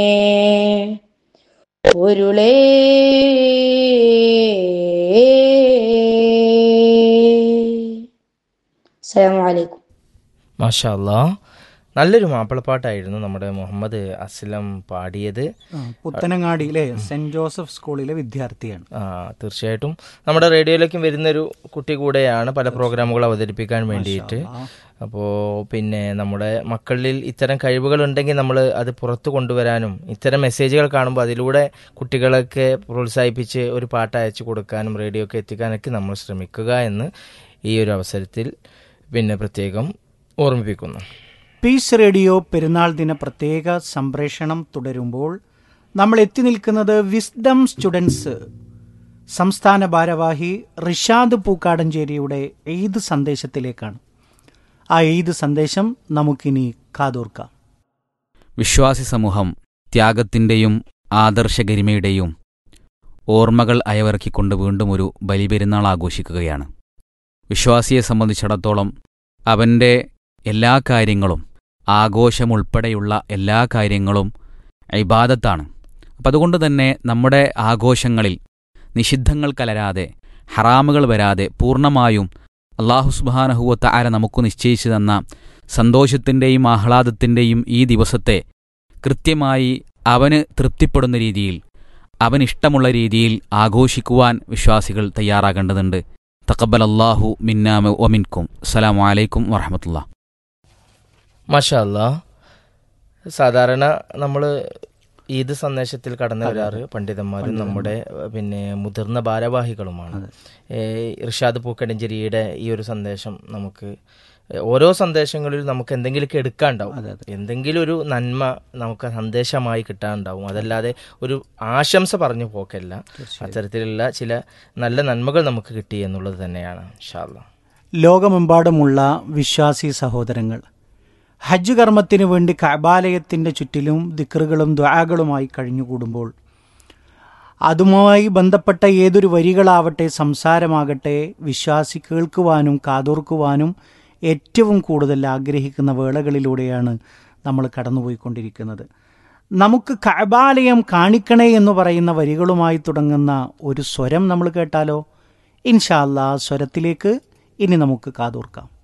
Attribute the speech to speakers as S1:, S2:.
S1: പൊരുളേ അസ്സലാമു അലൈക്കും
S2: മാഷാ അല്ലാ നല്ലൊരു മാപ്പിളപ്പാട്ടായിരുന്നു നമ്മുടെ മുഹമ്മദ് അസ്ലം പാടിയത്
S3: ആ, പുത്തനങ്ങാടിയിലെ സെന്റ് ജോസഫ് സ്കൂളിലെ വിദ്യാർത്ഥിയാണ്
S2: ആ തീർച്ചയായിട്ടും നമ്മുടെ റേഡിയോയിലേക്കും വരുന്നൊരു കുട്ടി കൂടെയാണ് പല പ്രോഗ്രാമുകൾ അവതരിപ്പിക്കാൻ വേണ്ടിയിട്ട് അപ്പോൾ പിന്നെ നമ്മുടെ മക്കളിൽ ഇത്തരം കഴിവുകൾ ഉണ്ടെങ്കിൽ നമ്മൾ അത് പുറത്തു കൊണ്ടുവരാനും ഇത്തരം മെസ്സേജുകൾ കാണുമ്പോൾ അതിലൂടെ കുട്ടികളൊക്കെ പ്രോത്സാഹിപ്പിച്ച് ഒരു പാട്ട് അയച്ചു കൊടുക്കാനും റേഡിയോക്ക് എത്തിക്കാനൊക്കെ നമ്മൾ ശ്രമിക്കുക എന്ന് ഈ ഒരു അവസരത്തിൽ പിന്നെ പ്രത്യേകം ഓർമ്മിപ്പിക്കുന്നു
S3: പീസ് റേഡിയോ പെരുന്നാൾ ദിന പ്രത്യേക സംപ്രേഷണം തുടരുമ്പോൾ നമ്മൾ എത്തി നിൽക്കുന്നത് വിസ്ഡം സ്റ്റുഡൻസ് സംസ്ഥാന ഭാരവാഹി റിഷാദ് പൂക്കാടഞ്ചേരിയുടെ ഈദ് സന്ദേശത്തിലേക്കാണ് ആ ഈദ് സന്ദേശം നമുക്കിനി കാതോർക്കാം
S4: വിശ്വാസി സമൂഹം ത്യാഗത്തിൻ്റെയും ആദർശഗരിമയുടെയും ഓർമ്മകൾ അയവിറക്കിക്കൊണ്ട് വീണ്ടും ഒരു ബലിപെരുന്നാൾ ആഘോഷിക്കുകയാണ് വിശ്വാസിയെ സംബന്ധിച്ചിടത്തോളം അവൻ്റെ എല്ലാ കാര്യങ്ങളും ആഘോഷമുൾപ്പെടെയുള്ള എല്ലാ കാര്യങ്ങളും ഇബാദത്താണ് അപ്പം അതുകൊണ്ട് തന്നെ നമ്മുടെ ആഘോഷങ്ങളിൽ നിഷിദ്ധങ്ങൾ കലരാതെ ഹറാമുകൾ വരാതെ പൂർണ്ണമായും അള്ളാഹു സുബാനഹുവത്ത ആര നമുക്ക് നിശ്ചയിച്ചു തന്ന സന്തോഷത്തിൻ്റെയും ആഹ്ലാദത്തിൻ്റെയും ഈ ദിവസത്തെ കൃത്യമായി അവന് തൃപ്തിപ്പെടുന്ന രീതിയിൽ അവനിഷ്ടമുള്ള രീതിയിൽ ആഘോഷിക്കുവാൻ വിശ്വാസികൾ തയ്യാറാകേണ്ടതുണ്ട് തക്കബൽ അള്ളാഹു മിന്നാമ ഒമിൻകും അസ്സലാമു അലൈക്കും വറഹമത്തുള്ള
S2: മാഷാ അല്ലാ സാധാരണ നമ്മൾ ഈദ് സന്ദേശത്തിൽ കടന്നു വരാറ് പണ്ഡിതന്മാരും നമ്മുടെ ഏഹ്, പിന്നെ മുതിർന്ന ഭാരവാഹികളുമാണ് ഏഹ്, ഇർഷാദ് പൂക്കടഞ്ചേരിയുടെ ഈ ഒരു സന്ദേശം നമുക്ക് ഏഹ്, ഓരോ സന്ദേശങ്ങളിലും നമുക്ക് എന്തെങ്കിലുമൊക്കെ എടുക്കാണ്ടാവും എന്തെങ്കിലും ഒരു നന്മ നമുക്ക് സന്ദേശമായി കിട്ടാനുണ്ടാവും അതല്ലാതെ ഒരു ആശംസ പറഞ്ഞു പോക്കല്ല അത്തരത്തിലുള്ള ചില നല്ല നന്മകൾ നമുക്ക് കിട്ടി എന്നുള്ളത് തന്നെയാണ് ഇൻഷാല്ല
S3: ലോകമെമ്പാടുമുള്ള വിശ്വാസി സഹോദരങ്ങൾ ഹജ്ജ് കർമ്മത്തിനു വേണ്ടി കബാലയത്തിൻ്റെ ചുറ്റിലും ദിക്റുകളും ദ്വാകളുമായി കഴിഞ്ഞുകൂടുമ്പോൾ അതുമായി ബന്ധപ്പെട്ട ഏതൊരു വരികളാവട്ടെ സംസാരമാകട്ടെ വിശ്വാസി കേൾക്കുവാനും കാതോർക്കുവാനും ഏറ്റവും കൂടുതൽ ആഗ്രഹിക്കുന്ന വേളകളിലൂടെയാണ് നമ്മൾ കടന്നുപോയിക്കൊണ്ടിരിക്കുന്നത് നമുക്ക് കബാലയം കാണിക്കണേ എന്ന് പറയുന്ന വരികളുമായി തുടങ്ങുന്ന ഒരു സ്വരം നമ്മൾ കേട്ടാലോ ഇൻഷാല്ല സ്വരത്തിലേക്ക് ഇനി നമുക്ക് കാതോർക്കാം